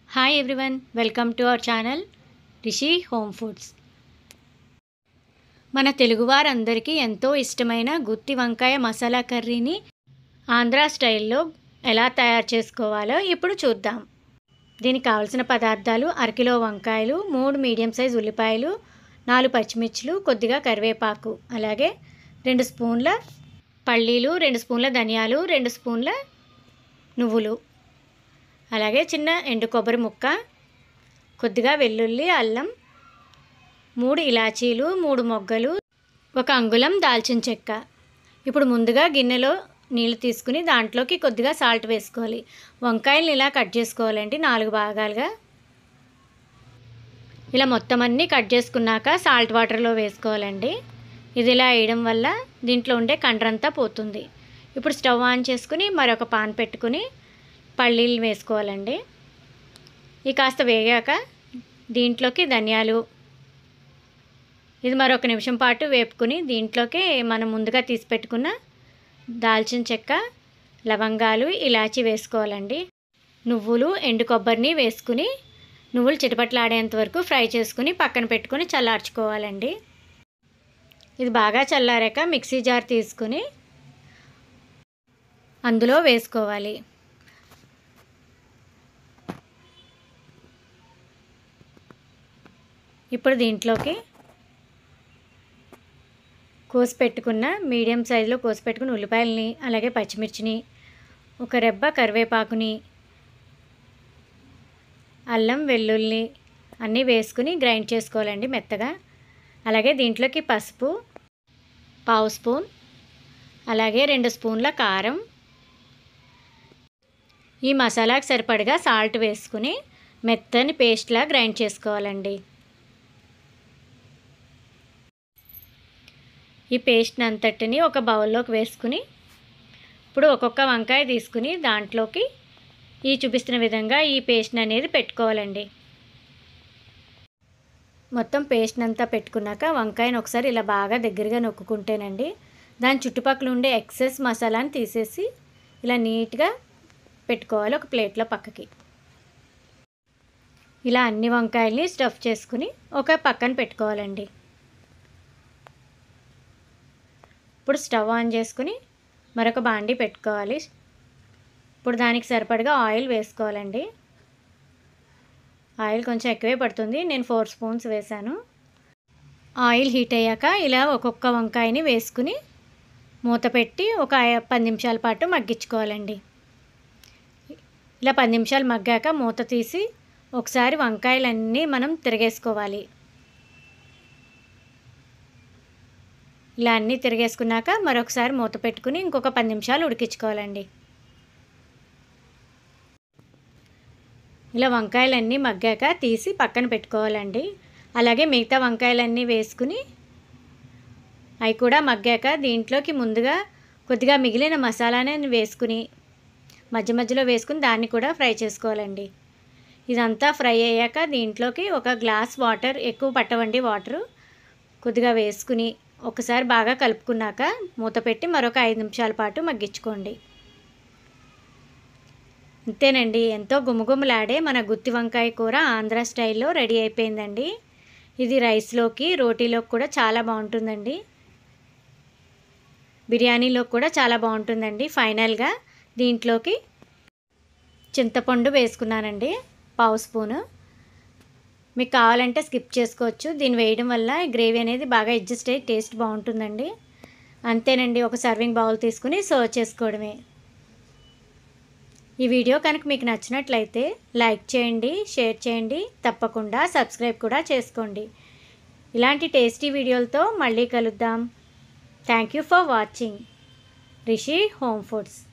hi everyone welcome to our channel Rishi home foods మన తెలుగువారందరికీ ఎంతో ఇష్టమైన గుత్తి వంకాయ మసాలా కర్రీని ఆంధ్ర స్టైల్లో ఎలా తయారు చేసుకోవాలో ఇప్పుడు చూద్దాం దీనికి కావలసిన పదార్థాలు అరకిలో వంకాయలు మూడు మీడియం సైజ్ ఉల్లిపాయలు నాలుగు పచ్చిమిర్చులు కొద్దిగా కరివేపాకు అలాగే రెండు స్పూన్ల పల్లీలు రెండు స్పూన్ల ధనియాలు రెండు స్పూన్ల నువ్వులు అలాగే చిన్న ఎండు కొబ్బరి ముక్క కొద్దిగా వెల్లుల్లి అల్లం మూడు ఇలాచీలు మూడు మొగ్గలు ఒక అంగుళం దాల్చిన చెక్క ఇప్పుడు ముందుగా గిన్నెలో నీళ్ళు తీసుకుని దాంట్లోకి కొద్దిగా సాల్ట్ వేసుకోవాలి వంకాయలు ఇలా కట్ చేసుకోవాలండి నాలుగు భాగాలుగా ఇలా మొత్తం అన్నీ కట్ చేసుకున్నాక సాల్ట్ వాటర్లో వేసుకోవాలండి ఇది ఇలా వేయడం వల్ల దీంట్లో ఉండే కండ్రంతా పోతుంది ఇప్పుడు స్టవ్ ఆన్ చేసుకుని మరొక పాన్ పెట్టుకుని పల్లీలు వేసుకోవాలండి ఈ కాస్త వేగాక దీంట్లోకి ధనియాలు ఇది మరొక నిమిషం పాటు వేపుకుని దీంట్లోకి మనం ముందుగా తీసి పెట్టుకున్న దాల్చిన చెక్క లవంగాలు ఇలాచి వేసుకోవాలండి నువ్వులు ఎండు కొబ్బరిని వేసుకుని నువ్వులు చిటపట్లాడేంత వరకు ఫ్రై చేసుకుని పక్కన పెట్టుకుని చల్లార్చుకోవాలండి ఇది బాగా చల్లారాక మిక్సీ జార్ తీసుకుని అందులో వేసుకోవాలి ఇప్పుడు దీంట్లోకి కోసి పెట్టుకున్న మీడియం సైజులో కోసి పెట్టుకున్న ఉల్లిపాయలని అలాగే పచ్చిమిర్చిని ఒక రెబ్బ కరివేపాకుని అల్లం వెల్లుల్లి అన్నీ వేసుకుని గ్రైండ్ చేసుకోవాలండి మెత్తగా అలాగే దీంట్లోకి పసుపు పావు స్పూన్ అలాగే రెండు స్పూన్ల కారం ఈ మసాలాకు సరిపడగా సాల్ట్ వేసుకుని మెత్తని పేస్ట్లా గ్రైండ్ చేసుకోవాలండి ఈ పేస్ట్ అంతటిని ఒక బౌల్లోకి వేసుకుని ఇప్పుడు ఒక్కొక్క వంకాయ తీసుకుని దాంట్లోకి ఈ చూపిస్తున్న విధంగా ఈ పేస్ట్ అనేది పెట్టుకోవాలండి మొత్తం పేస్ట్ అంతా పెట్టుకున్నాక వంకాయను ఒకసారి ఇలా బాగా దగ్గరగా నొక్కుంటేనండి దాని చుట్టుపక్కల ఉండే ఎక్సెస్ మసాలాని తీసేసి ఇలా నీట్గా పెట్టుకోవాలి ఒక ప్లేట్లో పక్కకి ఇలా అన్ని వంకాయల్ని స్టఫ్ చేసుకుని ఒక పక్కన పెట్టుకోవాలండి ఇప్పుడు స్టవ్ ఆన్ చేసుకుని మరొక బాండి పెట్టుకోవాలి ఇప్పుడు దానికి సరిపడగా ఆయిల్ వేసుకోవాలండి ఆయిల్ కొంచెం ఎక్కువే పడుతుంది నేను ఫోర్ స్పూన్స్ వేశాను ఆయిల్ హీట్ అయ్యాక ఇలా ఒక్కొక్క వంకాయని వేసుకుని మూత పెట్టి ఒక పది నిమిషాల పాటు మగ్గించుకోవాలండి ఇలా పది నిమిషాలు మగ్గాక మూత తీసి ఒకసారి వంకాయలన్నీ మనం తిరిగేసుకోవాలి ఇలా అన్నీ తిరిగేసుకున్నాక మరొకసారి మూత పెట్టుకుని ఇంకొక పది నిమిషాలు ఉడికించుకోవాలండి ఇలా వంకాయలన్నీ మగ్గాక తీసి పక్కన పెట్టుకోవాలండి అలాగే మిగతా వంకాయలన్నీ వేసుకుని అవి కూడా మగ్గాక దీంట్లోకి ముందుగా కొద్దిగా మిగిలిన మసాలాని వేసుకుని మధ్య మధ్యలో వేసుకుని దాన్ని కూడా ఫ్రై చేసుకోవాలండి ఇదంతా ఫ్రై అయ్యాక దీంట్లోకి ఒక గ్లాస్ వాటర్ ఎక్కువ పట్టవండి వాటరు కొద్దిగా వేసుకుని ఒకసారి బాగా కలుపుకున్నాక మూత పెట్టి మరొక ఐదు నిమిషాల పాటు మగ్గించుకోండి అంతేనండి ఎంతో గుమగుమలాడే మన గుత్తి వంకాయ కూర ఆంధ్ర స్టైల్లో రెడీ అయిపోయిందండి ఇది రైస్లోకి రోటీలోకి కూడా చాలా బాగుంటుందండి బిర్యానీలో కూడా చాలా బాగుంటుందండి ఫైనల్గా దీంట్లోకి చింతపండు వేసుకున్నానండి పావు స్పూను మీకు కావాలంటే స్కిప్ చేసుకోవచ్చు దీన్ని వేయడం వల్ల గ్రేవీ అనేది బాగా అడ్జస్ట్ అయ్యి టేస్ట్ బాగుంటుందండి అంతేనండి ఒక సర్వింగ్ బౌల్ తీసుకుని సర్వ్ చేసుకోవడమే ఈ వీడియో కనుక మీకు నచ్చినట్లయితే లైక్ చేయండి షేర్ చేయండి తప్పకుండా సబ్స్క్రైబ్ కూడా చేసుకోండి ఇలాంటి టేస్టీ వీడియోలతో మళ్ళీ కలుద్దాం thank you for watching Rishi home foods